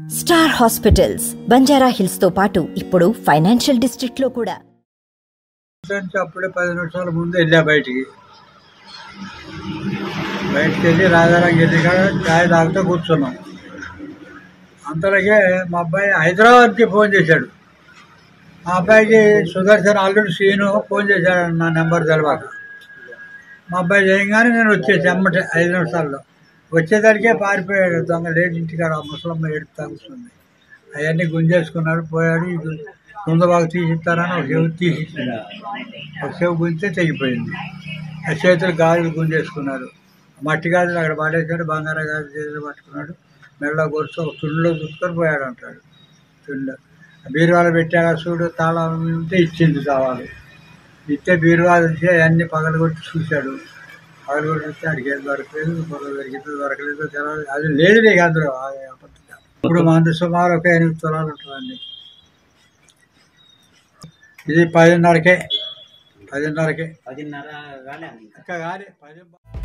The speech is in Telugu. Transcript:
స్టార్ హాస్పిటల్స్ బంజారా హిల్స్ తో పాటు ఇప్పుడు ఫైనాన్షియల్ డిస్ట్రిక్ట్ లో కూడా నుంచి అప్పుడే పది నిమిషాల ముందు వెళ్ళా బయటికి బయటికి వెళ్ళి రాజారాం వెళ్ళి కాడ ఛాయ్ తాగుతూ కూర్చున్నాం అంతలోకే మా అబ్బాయి హైదరాబాద్కి ఫోన్ చేశాడు మా అబ్బాయికి సుదర్శన్ అల్లుడు శ్రీను ఫోన్ చేశాడు నా నెంబర్ తెలవాక మా అబ్బాయి చేయగానే నేను వచ్చేసి అమ్మటే ఐదు నిమిషాల్లో వచ్చేసరికే పారిపోయాడు దొంగ లేచి ఇంటికాడ ఆ ముసలమ్మ ఏడుపు కూర్చుంది అవన్నీ గుంజేసుకున్నాడు పోయాడు ఇది కుందబాగు తీసిస్తారని ఒక చెవు తీసిచ్చింది ఒక చెవు గుంజితే తెగిపోయింది ఆ చేతులు గాజులు గుంజేసుకున్నారు మట్టి గాజులు అక్కడ పడేశాడు బంగారం గాజులు చేతులు పట్టుకున్నాడు మెల్ల కొరుసు ఒక తుండిలో చూసుకొని పోయాడు అంటాడు తుండిలో బీరువాలో పెట్టాక చూడు తాళం ఉంటే ఇచ్చింది తాళాలు ఇస్తే బీరువా నుంచి అవన్నీ పగలగొట్టి చూశాడు పగలగొట్టి చూస్తే అడిగి ఏం దొరకలేదు పొలం దొరికిందో దొరకలేదో తెలియదు అది లేదు నీకు అందులో ఆ అబద్ధం. ఇప్పుడు మన సుమారు ఒక ఎనిమిది తులాలు ఉంటుందండి ఇది పదిన్నరకే పదిన్నరకే పదిన్నర కాలే ఇంకా కానీ పది